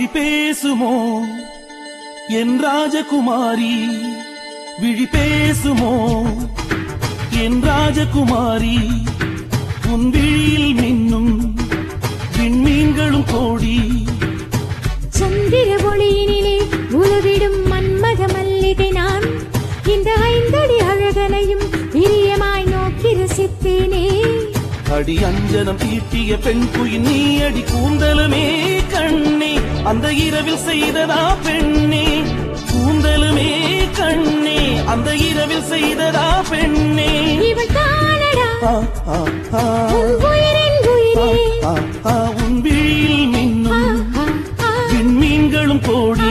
விழி பேசுமோ என் ராஜகுமாரி விழி பேசுமோ என் ராஜகுமாரி உன் விழியில் மின்னும் விண்மீன்களும் கோடி சந்திர ஒளியினிலே உலவிடும் மன்மத மல்லிகை நான் இந்த ஐந்தடி அழகனையும் பிரியமாய் நோக்கி ரசித்தேனே அடி அஞ்சனம் தீட்டிய பெண் குயின் நீ அடி கூந்தலுமே கண்ணே அந்த இரவில் செய்ததா பெண்ணே கூந்தலுமே கண்ணே அந்த இரவில் செய்ததா பெண்ணே இவள் தானடா ஆ, ஆ, ஆ, உன் உயிரின் உயிரே ஆ, ஆ, உன் விழியில் ஆ, மின்னும் ஆ, ஆ. விண்மீன்களும் கோடி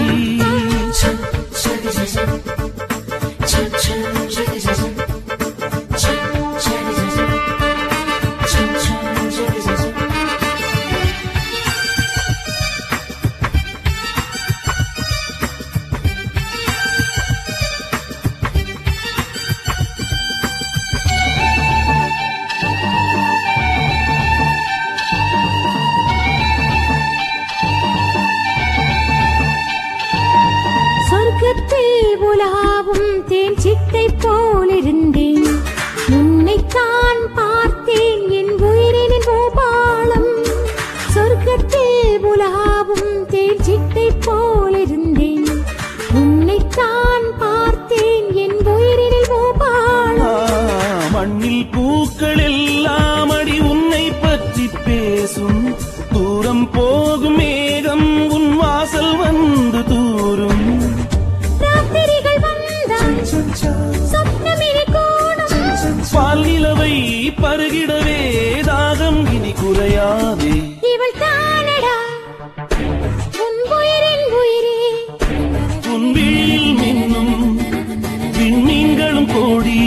சொர்க்கத்தில் உலாவும் தேன் சிட்டை போலிருந்தேன் உன்னைத்தான் பார்த்தேன் என் உயிரினின் பூபாலம் சொர்க்கத்தில் உலாவும் தேன் சிட்டை போலிருந்தேன் உன்னைத்தான் பார்த்தேன் என் உயிரினில் ஆ, பூபாலம் மண்ணில் பூக்கள் எல்லாம் அடி உன்னை பற்றி பேசும் தூரம் போகும் மேகம் உன் வாசல் வந்து தூரும் ராத்திரிகள் வந்தால் சொப்னமினி கூடும் பால் நிலவை பருகிடவே தாகம் இனி குறையாதே இவள் தானடா உன் உயிரின் உயிரே உன் விழியில் மின்னும் விண்மீன்களும் கோடி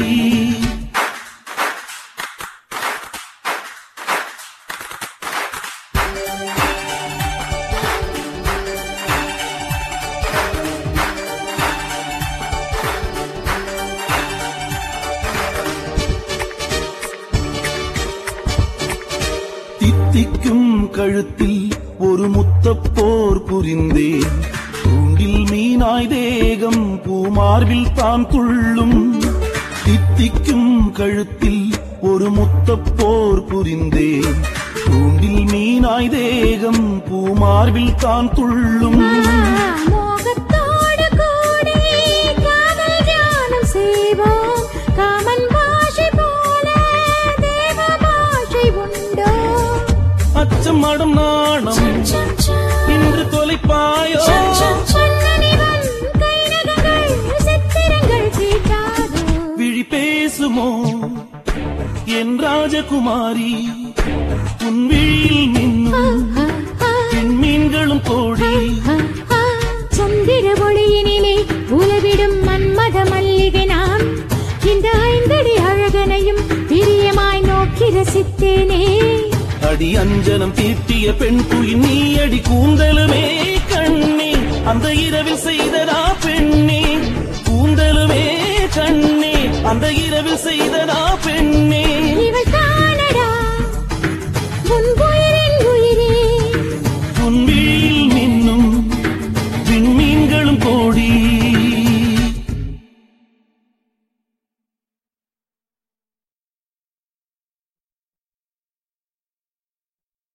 தித்திக்கும் கழுத்தில் ஒரு முத்தப்போர் புரிந்தேன் தூண்டில் மீனாய் தேகம் பூமார்பில் தான் துள்ளும் தித்திக்கும் கழுத்தில் ஒரு முத்தப்போர் புரிந்தேன் தூண்டில் மீனாய் தேகம் பூமார்பில் தான் துள்ளும் மோகத்தோடு கூடி காதல் தியானம் செய்வோம் காமன் பாஷை போல தேவ பாஷை உண்டோ அச்சம் மடம் நாணம் இன்று தொலைப்பாயோ பொன்னணிவன் கைநகங்கள் சித்திரங்கள் தீட்டாதோ விழி பேசுமோ என் ராஜகுமாரி உன் விழியில் மின்னும் விண்மீன்களும் கோடி சந்திர ஒளியினிலே உலவிடும் மன்மத மல்லிகை நான் இந்த ஐந்தடி அழகனையும் பிரியமாய் நோக்கி ரசித்தேனே அடி அஞ்சனம் தீட்டிய பெண் குயின் நீ அடி கூந்தலுமே கண்ணே அந்த இரவில் செய்ததா பெண்ணே கூந்தலுமே கண்ணே அந்த இரவில் செய்ததா பெண்ணே